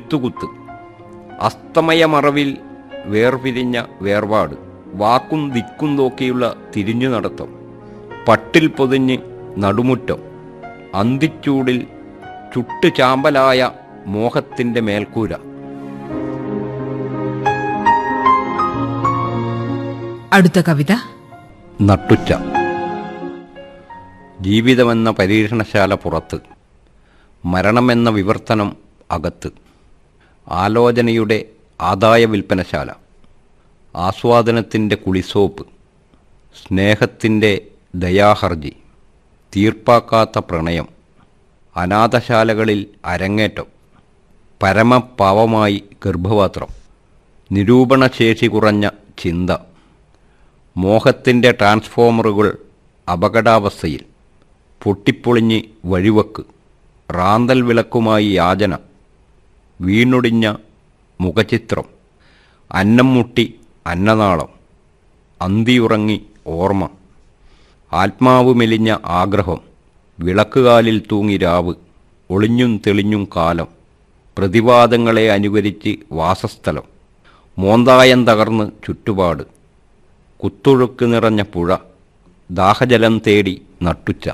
വിത്തുകുത്ത് അസ്തമയമറവിൽ വേർപിരിഞ്ഞ വേർപാട് വാക്കും ദിക്കും നോക്കിയുള്ള തിരിഞ്ഞു നടത്തം പട്ടിൽ പൊതിഞ്ഞ് നടുമുറ്റം അന്തിച്ചൂടിൽ ചുട്ടു ചാമ്പലായ മോഹത്തിൻ്റെ മേൽക്കൂര അടുത്ത കവിത നട്ടുച്ച ജീവിതമെന്ന പരീക്ഷണശാല പുറത്ത് മരണമെന്ന വിവർത്തനം അകത്ത് ആലോചനയുടെ ആദായ വിൽപ്പനശാല ആസ്വാദനത്തിൻ്റെ കുളിസോപ്പ് സ്നേഹത്തിൻ്റെ ദയാഹർജി തീർപ്പാക്കാത്ത പ്രണയം അനാഥശാലകളിൽ അരങ്ങേറ്റം പരമപാവമായി ഗർഭപാത്രം നിരൂപണശേഷി കുറഞ്ഞ ചിന്ത മോഹത്തിൻ്റെ ട്രാൻസ്ഫോമറുകൾ അപകടാവസ്ഥയിൽ പൊട്ടിപ്പൊളിഞ്ഞ് വഴിവക്ക് റാന്തൽ വിളക്കുമായി യാചന വീണൊടിഞ്ഞ മുഖചിത്രം അന്നം മുട്ടി അന്നനാളം അന്തിയുറങ്ങി ഓർമ്മ ആത്മാവ് മെലിഞ്ഞ ആഗ്രഹം വിളക്കുകാലിൽ തൂങ്ങി രാവ് ഒളിഞ്ഞും തെളിഞ്ഞും കാലം പ്രതിവാദങ്ങളെ അനുകരിച്ച് വാസസ്ഥലം മോന്തായം തകർന്ന് ചുറ്റുപാട് കുത്തൊഴുക്ക് നിറഞ്ഞ പുഴ ദാഹജലം തേടി നട്ടുച്ച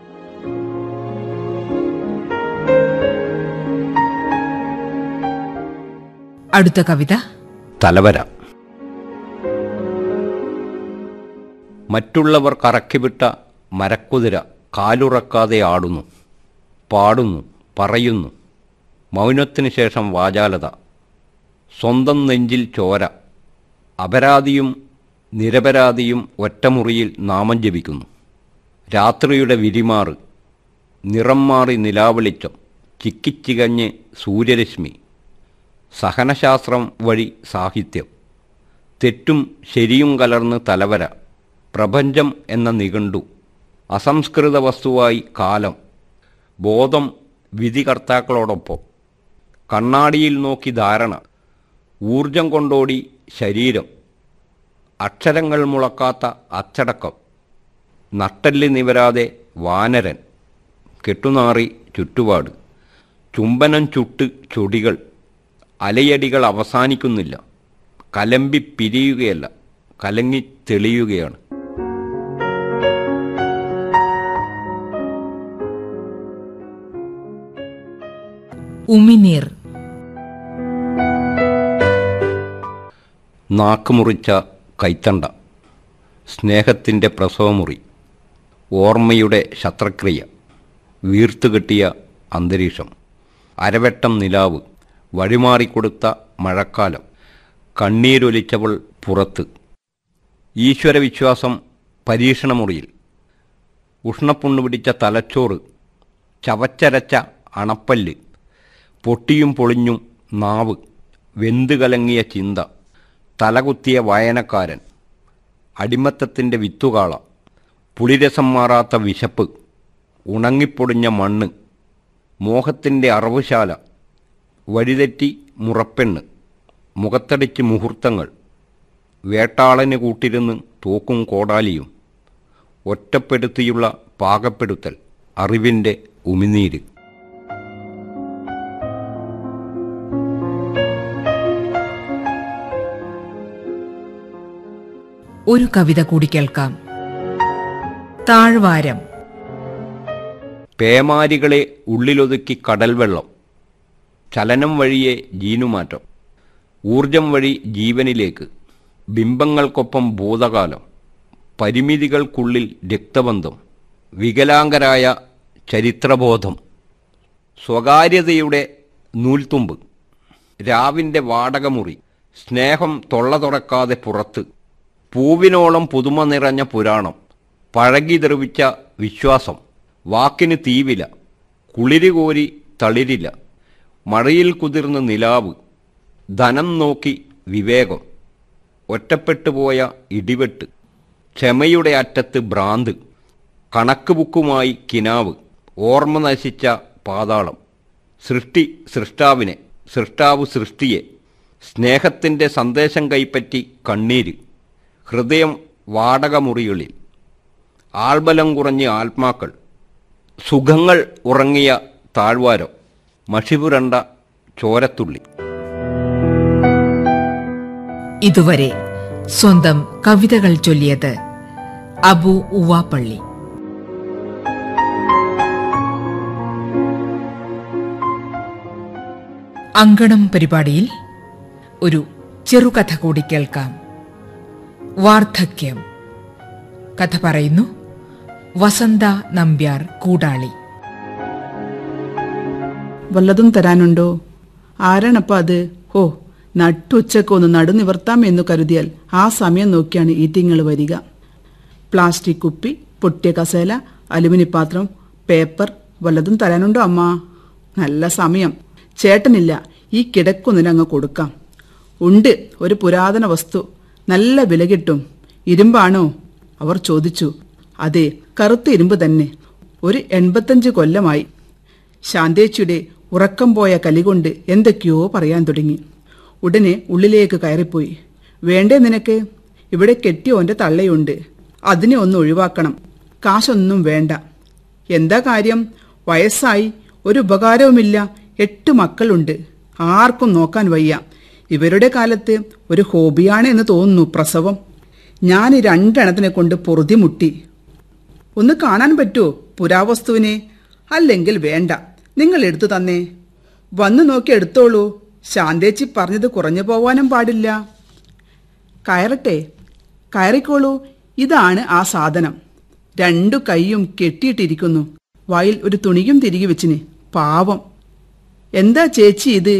അടുത്ത കവിത തലവര മറ്റുള്ളവർ കറക്കിവിട്ട മരക്കുതിര കാലുറക്കാതെ ആടുന്നു പാടുന്നു പറയുന്നു മൗനത്തിനു ശേഷം വാചാലത സ്വന്തം നെഞ്ചിൽ ചോര അപരാധിയും നിരപരാധിയും ഒറ്റമുറിയിൽ നാമം ജപിക്കുന്നു രാത്രിയുടെ വിരിമാറ് നിറം മാറി നിലാവെളിച്ചം ചിക്കിച്ചികഞ്ഞ് സൂര്യരശ്മി സഹനശാസ്ത്രം വഴി സാഹിത്യം തെറ്റും ശരിയും കലർന്ന് തലവര പ്രപഞ്ചം എന്ന നിഘണ്ടു അസംസ്കൃത വസ്തുവായി കാലം ബോധം വിധികർത്താക്കളോടൊപ്പം കണ്ണാടിയിൽ നോക്കി ധാരണ ഊർജം കൊണ്ടോടി ശരീരം അക്ഷരങ്ങൾ മുളക്കാത്ത അച്ചടക്കം നട്ടല്ലി നിവരാതെ വാനരൻ കെട്ടുനാറി ചുറ്റുപാട് ചുംബനം ചുട്ട് ചൊടികൾ അലയടികൾ അവസാനിക്കുന്നില്ല കലമ്പി പിരിയുകയല്ല കലങ്ങി തെളിയുകയാണ് ഉമിനീർ നാക്കുമുറിച്ച കൈത്തണ്ട സ്നേഹത്തിൻ്റെ പ്രസവമുറി ഓർമ്മയുടെ ശസ്ത്രക്രിയ വീർത്തുകെട്ടിയ അന്തരീക്ഷം അരവെട്ടം നിലാവ് വഴിമാറിക്കൊടുത്ത മഴക്കാലം കണ്ണീരൊലിച്ചവൾ പുറത്ത് ഈശ്വരവിശ്വാസം പരീക്ഷണമുറിയിൽ ഉഷ്ണപ്പുണ്ണു പിടിച്ച തലച്ചോറ് ചവച്ചരച്ച അണപ്പല്ല് പൊട്ടിയും പൊളിഞ്ഞും നാവ് വെന്ത് കലങ്ങിയ ചിന്ത തലകുത്തിയ വായനക്കാരൻ അടിമത്തത്തിൻ്റെ വിത്തുകാള പുളിരസം മാറാത്ത വിശപ്പ് ഉണങ്ങിപ്പൊടിഞ്ഞ മണ്ണ് മോഹത്തിൻ്റെ അറവുശാല വഴിതെറ്റി മുറപ്പെണ്ണ് മുഖത്തടിച്ച് മുഹൂർത്തങ്ങൾ വേട്ടാളന് കൂട്ടിരുന്ന് തോക്കും കോടാലിയും ഒറ്റപ്പെടുത്തിയുള്ള പാകപ്പെടുത്തൽ അറിവിൻ്റെ ഉമിനീര് ഒരു കവിത കൂടി കേൾക്കാം താഴ്വാരം പേമാരികളെ ഉള്ളിലൊതുക്കി കടൽവെള്ളം ചലനം വഴിയെ ജീനുമാറ്റം ഊർജം വഴി ജീവനിലേക്ക് ബിംബങ്ങൾക്കൊപ്പം ഭൂതകാലം പരിമിതികൾക്കുള്ളിൽ രക്തബന്ധം വികലാംഗരായ ചരിത്രബോധം സ്വകാര്യതയുടെ നൂൽത്തുമ്പ് രാവിൻ്റെ വാടകമുറി സ്നേഹം തൊള്ള തുറക്കാതെ പുറത്ത് പൂവിനോളം പുതുമ നിറഞ്ഞ പുരാണം പഴകി ദ്രവിച്ച വിശ്വാസം വാക്കിന് തീവില കുളിരി കോരി തളിരില്ല മഴയിൽ കുതിർന്ന് നിലാവ് ധനം നോക്കി വിവേകം ഒറ്റപ്പെട്ടുപോയ ഇടിവെട്ട് ക്ഷമയുടെ അറ്റത്ത് ഭ്രാന്ത് കണക്ക് ബുക്കുമായി കിനാവ് ഓർമ്മ നശിച്ച പാതാളം സൃഷ്ടി സൃഷ്ടാവിനെ സൃഷ്ടാവ് സൃഷ്ടിയെ സ്നേഹത്തിൻ്റെ സന്ദേശം കൈപ്പറ്റി കണ്ണീര് ഹൃദയം വാടകമുറികളിൽ ആൾബലം കുറഞ്ഞ ആത്മാക്കൾ സുഖങ്ങൾ ഉറങ്ങിയ താഴ്വാരം മഷിപുരണ്ട ചോരത്തുള്ളി ഇതുവരെ സ്വന്തം കവിതകൾ ചൊല്ലിയത് അബു ഉവാപ്പള്ളി അങ്കണം പരിപാടിയിൽ ഒരു ചെറുകഥ കൂടി കേൾക്കാം വാർദ്ധക്യം കഥ പറയുന്നു വസന്ത നമ്പ്യാർ കൂടാളി വല്ലതും തരാനുണ്ടോ ആരാണപ്പ അത് ഓ നട്ടുച്ചക്ക് ഒന്ന് നടുനിവർത്താം എന്നു കരുതിയാൽ ആ സമയം നോക്കിയാണ് ഈറ്റിങ്ങൾ വരിക പ്ലാസ്റ്റിക് കുപ്പി പൊട്ടിയ കസേല അലുമിനി പാത്രം പേപ്പർ വല്ലതും തരാനുണ്ടോ അമ്മ നല്ല സമയം ചേട്ടനില്ല ഈ കിടക്കൊന്നിനങ്ങ് കൊടുക്കാം ഉണ്ട് ഒരു പുരാതന വസ്തു നല്ല വില കിട്ടും ഇരുമ്പാണോ അവർ ചോദിച്ചു അതെ കറുത്ത ഇരുമ്പ് തന്നെ ഒരു എൺപത്തഞ്ച് കൊല്ലമായി ശാന്തേച്ചിയുടെ ഉറക്കം പോയ കലികൊണ്ട് എന്തൊക്കെയോ പറയാൻ തുടങ്ങി ഉടനെ ഉള്ളിലേക്ക് കയറിപ്പോയി വേണ്ടേ നിനക്ക് ഇവിടെ കെട്ടിയോന്റെ തള്ളയുണ്ട് അതിനെ ഒന്ന് ഒഴിവാക്കണം കാശൊന്നും വേണ്ട എന്താ കാര്യം വയസ്സായി ഒരു ഉപകാരവുമില്ല എട്ട് മക്കളുണ്ട് ആർക്കും നോക്കാൻ വയ്യ ഇവരുടെ കാലത്ത് ഒരു ഹോബിയാണ് എന്ന് തോന്നുന്നു പ്രസവം ഞാൻ ഈ രണ്ടെണ്ണത്തിനെ കൊണ്ട് പൊറുതിമുട്ടി ഒന്ന് കാണാൻ പറ്റുമോ പുരാവസ്തുവിനെ അല്ലെങ്കിൽ വേണ്ട നിങ്ങൾ എടുത്തു തന്നേ വന്നു നോക്കി എടുത്തോളൂ ശാന്തേച്ചി പറഞ്ഞത് കുറഞ്ഞു പോവാനും പാടില്ല കയറട്ടെ കയറിക്കോളൂ ഇതാണ് ആ സാധനം രണ്ടു കൈയും കെട്ടിയിട്ടിരിക്കുന്നു വായിൽ ഒരു തുണിയും തിരികെ വെച്ചിന് പാവം എന്താ ചേച്ചി ഇത്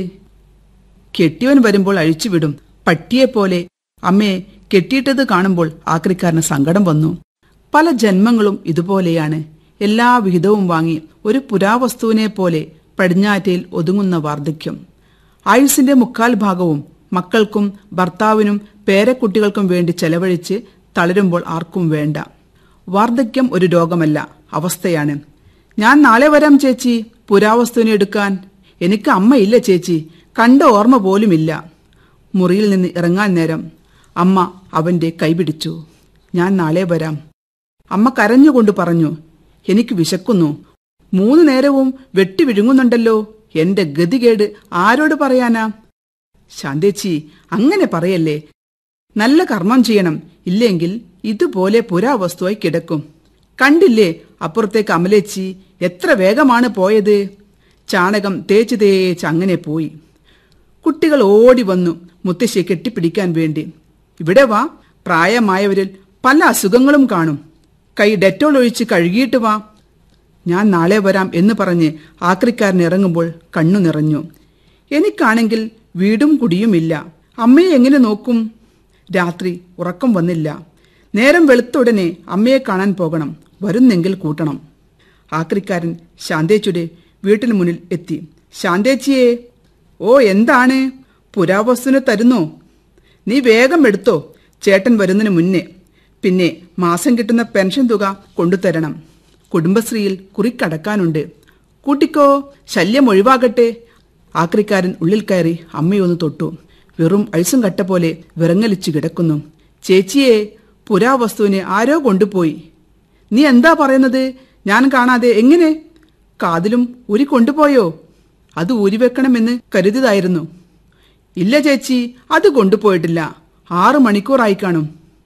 കെട്ടിയവൻ വരുമ്പോൾ അഴിച്ചുവിടും പട്ടിയെപ്പോലെ അമ്മയെ കെട്ടിയിട്ടത് കാണുമ്പോൾ ആക്രിക്കാരന് സങ്കടം വന്നു പല ജന്മങ്ങളും ഇതുപോലെയാണ് എല്ലാ വിഹിതവും വാങ്ങി ഒരു പുരാവസ്തുവിനെ പോലെ പടിഞ്ഞാറ്റയിൽ ഒതുങ്ങുന്ന വാർദ്ധക്യം ആയുസിന്റെ മുക്കാൽ ഭാഗവും മക്കൾക്കും ഭർത്താവിനും പേരക്കുട്ടികൾക്കും വേണ്ടി ചെലവഴിച്ച് തളരുമ്പോൾ ആർക്കും വേണ്ട വാർദ്ധക്യം ഒരു രോഗമല്ല അവസ്ഥയാണ് ഞാൻ നാളെ വരാം ചേച്ചി പുരാവസ്തുവിനെ എടുക്കാൻ എനിക്ക് അമ്മയില്ല ചേച്ചി കണ്ട ഓർമ്മ പോലുമില്ല മുറിയിൽ നിന്ന് ഇറങ്ങാൻ നേരം അമ്മ അവന്റെ കൈപിടിച്ചു ഞാൻ നാളെ വരാം അമ്മ കരഞ്ഞുകൊണ്ട് പറഞ്ഞു എനിക്ക് വിശക്കുന്നു മൂന്നു നേരവും വെട്ടി വിഴുങ്ങുന്നുണ്ടല്ലോ എന്റെ ഗതികേട് ആരോട് പറയാനാ ശാന്തേച്ചി അങ്ങനെ പറയല്ലേ നല്ല കർമ്മം ചെയ്യണം ഇല്ലെങ്കിൽ ഇതുപോലെ പുരാവസ്തുവായി കിടക്കും കണ്ടില്ലേ അപ്പുറത്തേക്ക് അമലേച്ചി എത്ര വേഗമാണ് പോയത് ചാണകം തേച്ച് തേച്ച് അങ്ങനെ പോയി കുട്ടികൾ ഓടി വന്നു മുത്തശ്ശിയെ കെട്ടിപ്പിടിക്കാൻ വേണ്ടി ഇവിടെ വാ പ്രായമായവരിൽ പല അസുഖങ്ങളും കാണും കൈ ഡെറ്റോൾ ഒഴിച്ച് കഴുകിയിട്ട് വാ ഞാൻ നാളെ വരാം എന്ന് പറഞ്ഞ് ആക്രിക്കാരൻ ഇറങ്ങുമ്പോൾ കണ്ണു നിറഞ്ഞു എനിക്കാണെങ്കിൽ വീടും കുടിയുമില്ല അമ്മയെ എങ്ങനെ നോക്കും രാത്രി ഉറക്കം വന്നില്ല നേരം വെളുത്ത ഉടനെ അമ്മയെ കാണാൻ പോകണം വരുന്നെങ്കിൽ കൂട്ടണം ആക്രിക്കാരൻ ശാന്തേച്ചിയുടെ വീട്ടിന് മുന്നിൽ എത്തി ശാന്തേച്ചിയെ ഓ എന്താണ് പുരാവസ്തുവിനെ തരുന്നോ നീ വേഗം എടുത്തോ ചേട്ടൻ വരുന്നതിന് മുന്നേ പിന്നെ മാസം കിട്ടുന്ന പെൻഷൻ തുക കൊണ്ടുതരണം കുടുംബശ്രീയിൽ കുറിക്കടക്കാനുണ്ട് കൂട്ടിക്കോ ശല്യം ഒഴിവാകട്ടെ ആക്രിക്കാരൻ ഉള്ളിൽ കയറി അമ്മയൊന്ന് തൊട്ടു വെറും അഴിസും കട്ട പോലെ വിറങ്ങലിച്ചു കിടക്കുന്നു ചേച്ചിയെ പുരാവസ്തുവിനെ ആരോ കൊണ്ടുപോയി നീ എന്താ പറയുന്നത് ഞാൻ കാണാതെ എങ്ങനെ കാതിലും ഊരി കൊണ്ടുപോയോ അത് ഊരിവെക്കണമെന്ന് കരുതിയതായിരുന്നു ഇല്ല ചേച്ചി അത് കൊണ്ടുപോയിട്ടില്ല ആറു മണിക്കൂറായി കാണും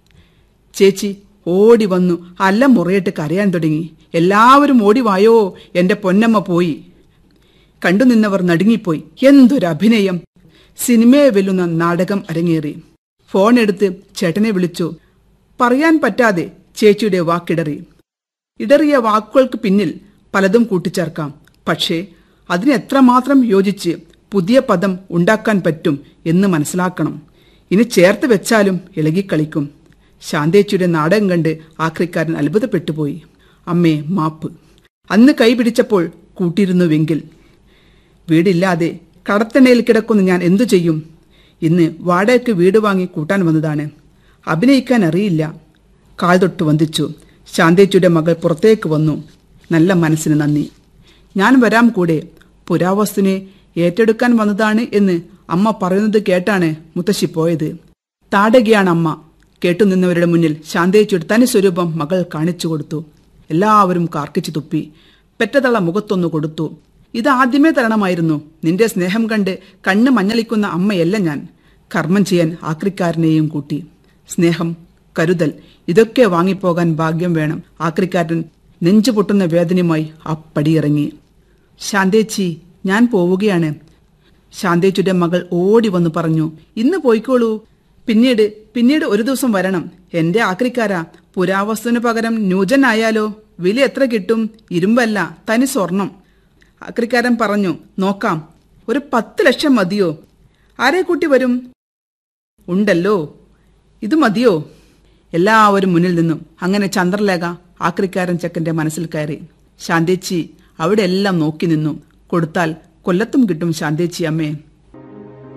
ചേച്ചി ഓടി വന്നു അല്ല മുറയിട്ട് കരയാൻ തുടങ്ങി എല്ലാവരും ഓടി വായോ എന്റെ പൊന്നമ്മ പോയി കണ്ടു നിന്നവർ നടുങ്ങിപ്പോയി എന്തൊരു അഭിനയം സിനിമയെ വെല്ലുന്ന നാടകം അരങ്ങേറി ഫോൺ എടുത്ത് ചേട്ടനെ വിളിച്ചു പറയാൻ പറ്റാതെ ചേച്ചിയുടെ വാക്കിടറി ഇടറിയ വാക്കുകൾക്ക് പിന്നിൽ പലതും കൂട്ടിച്ചേർക്കാം പക്ഷേ അതിന് എത്രമാത്രം യോജിച്ച് പുതിയ പദം ഉണ്ടാക്കാൻ പറ്റും എന്ന് മനസ്സിലാക്കണം ഇനി ചേർത്ത് വെച്ചാലും ഇളകിക്കളിക്കും ശാന്തേച്ചിയുടെ നാടകം കണ്ട് ആക്രിക്കാരൻ അത്ഭുതപ്പെട്ടുപോയി അമ്മേ മാപ്പ് അന്ന് കൈപിടിച്ചപ്പോൾ കൂട്ടിയിരുന്നുവെങ്കിൽ വീടില്ലാതെ കടത്തണയിൽ കിടക്കുന്ന ഞാൻ എന്തു ചെയ്യും ഇന്ന് വാടകയ്ക്ക് വീട് വാങ്ങി കൂട്ടാൻ വന്നതാണ് അഭിനയിക്കാൻ അറിയില്ല കാൽ തൊട്ട് വന്ദിച്ചു ശാന്തേച്ചിയുടെ മകൾ പുറത്തേക്ക് വന്നു നല്ല മനസ്സിന് നന്ദി ഞാൻ വരാം കൂടെ പുരാവസ്തുവിനെ ഏറ്റെടുക്കാൻ വന്നതാണ് എന്ന് അമ്മ പറയുന്നത് കേട്ടാണ് മുത്തശ്ശി പോയത് താടകയാണ് അമ്മ കേട്ടുനിന്നവരുടെ മുന്നിൽ ശാന്തേച്ചിയുടെ തനി സ്വരൂപം മകൾ കാണിച്ചു കൊടുത്തു എല്ലാവരും കാർക്കിച്ചു തുപ്പി പെറ്റതള മുഖത്തൊന്നു കൊടുത്തു ഇത് ആദ്യമേ തരണമായിരുന്നു നിന്റെ സ്നേഹം കണ്ട് കണ്ണ് മഞ്ഞളിക്കുന്ന അമ്മയല്ല ഞാൻ കർമ്മം ചെയ്യാൻ ആക്രിക്കാരനെയും കൂട്ടി സ്നേഹം കരുതൽ ഇതൊക്കെ വാങ്ങിപ്പോകാൻ ഭാഗ്യം വേണം ആക്രിക്കാരൻ നെഞ്ചു പൊട്ടുന്ന വേദനയുമായി അപ്പടിയിറങ്ങി ശാന്തേച്ചി ഞാൻ പോവുകയാണ് ശാന്തേച്ചിയുടെ മകൾ ഓടി വന്നു പറഞ്ഞു ഇന്ന് പോയിക്കോളൂ പിന്നീട് പിന്നീട് ഒരു ദിവസം വരണം എന്റെ ആക്രിക്കാരാ പുരാവസ്തുവിന് പകരം ന്യൂജനായാലോ വില എത്ര കിട്ടും ഇരുമ്പല്ല തനി സ്വർണം ആക്രിക്കാരൻ പറഞ്ഞു നോക്കാം ഒരു പത്ത് ലക്ഷം മതിയോ ആരെ കൂട്ടി വരും ഉണ്ടല്ലോ ഇത് മതിയോ എല്ലാവരും മുന്നിൽ നിന്നും അങ്ങനെ ചന്ദ്രലേഖ ആക്രിക്കാരൻ ചെക്കന്റെ മനസ്സിൽ കയറി ശാന്തേച്ചി അവിടെ എല്ലാം നോക്കി നിന്നു കൊടുത്താൽ കൊല്ലത്തും കിട്ടും ശാന്തേച്ചി അമ്മേ